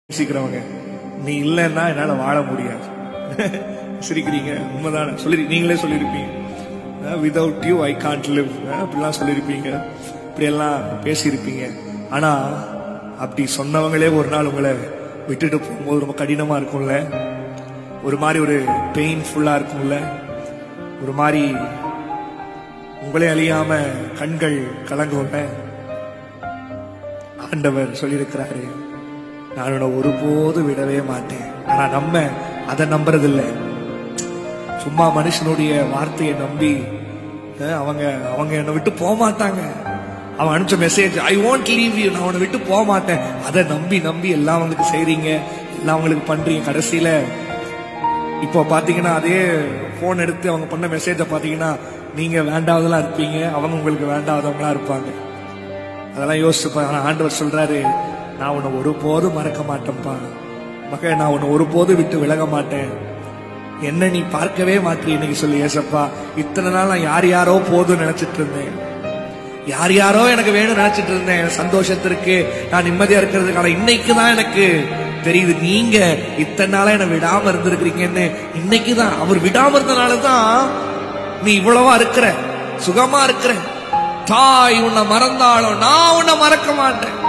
நேசிக்கிறவங்க நீ இல்லைன்னா என்னால வாழ முடியாது சிரிக்கிறீங்க உண்மைதானே சொல்லி நீங்களே சொல்லியிருப்பீங்க without you I can't live அப்படிலாம் சொல்லியிருப்பீங்க இப்படியெல்லாம் பேசியிருப்பீங்க ஆனா அப்படி சொன்னவங்களே ஒரு நாள் உங்களை விட்டுட்டு போகும்போது ரொம்ப கடினமா இருக்கும்ல ஒரு மாதிரி ஒரு பெயின்ஃபுல்லா இருக்கும்ல ஒரு மாதிரி உங்களே அழியாம கண்கள் கலங்கும்ல ஆண்டவர் சொல்லியிருக்கிறாரு நான் உன்னை ஒருபோது விடவே மாட்டேன் ஆனா நம்ம அதை நம்புறதில்ல சும்மா மனுஷனுடைய வார்த்தையை நம்பி அஹ், அவங்க அவங்க என்னை விட்டு போக மாட்டாங்க அவன் அனுப்பிச்ச message I want leave you நான் உன்னை விட்டு போக மாட்டேன் அதை நம்பி நம்பி எல்லாம் அவங்களுக்கு செய்றீங்க எல்லாம் அவங்களுக்கு பண்றீங்க கடைசியில இப்போ பாத்தீங்கன்னா அதே போன் எடுத்து அவங்க பண்ண மெசேஜை பாத்தீங்கன்னா நீங்க வேண்டாவதெல்லாம் இருப்பீங்க அவங்க உங்களுக்கு வேண்டாதவங்களா இருப்பாங்க அதெல்லாம் யோசிச்சுப்பா ஆனா ஆண்டவர் சொல்றாரு நான் உன்னை ஒருபோதும் மறக்க மாட்டேன்ப்பா மக நான் உன்னை ஒருபோதும் விட்டு விலக மாட்டேன் என்ன நீ பார்க்கவே மாட்டீ இன்னைக்கு சொல்லி ஏசப்பா இத்தனை நாள் நான் யார் யாரோ போதும் நினைச்சிட்டு இருந்தேன் யார் யாரோ எனக்கு வேணும் நினைச்சிட்டு இருந்தேன் என் சந்தோஷத்திற்கு நான் நிம்மதியா இருக்கிறதுக்கான இன்னைக்கு தான் எனக்கு தெரியுது நீங்க இத்தனை நாளா என்னை விடாம இருந்திருக்கிறீங்கன்னு இன்னைக்கு தான் அவர் விடாம இருந்தனால தான் நீ இவ்வளவா இருக்கிற சுகமா இருக்கிற தாய் உன்னை மறந்தாலும் நான் உன்னை மறக்க மாட்டேன்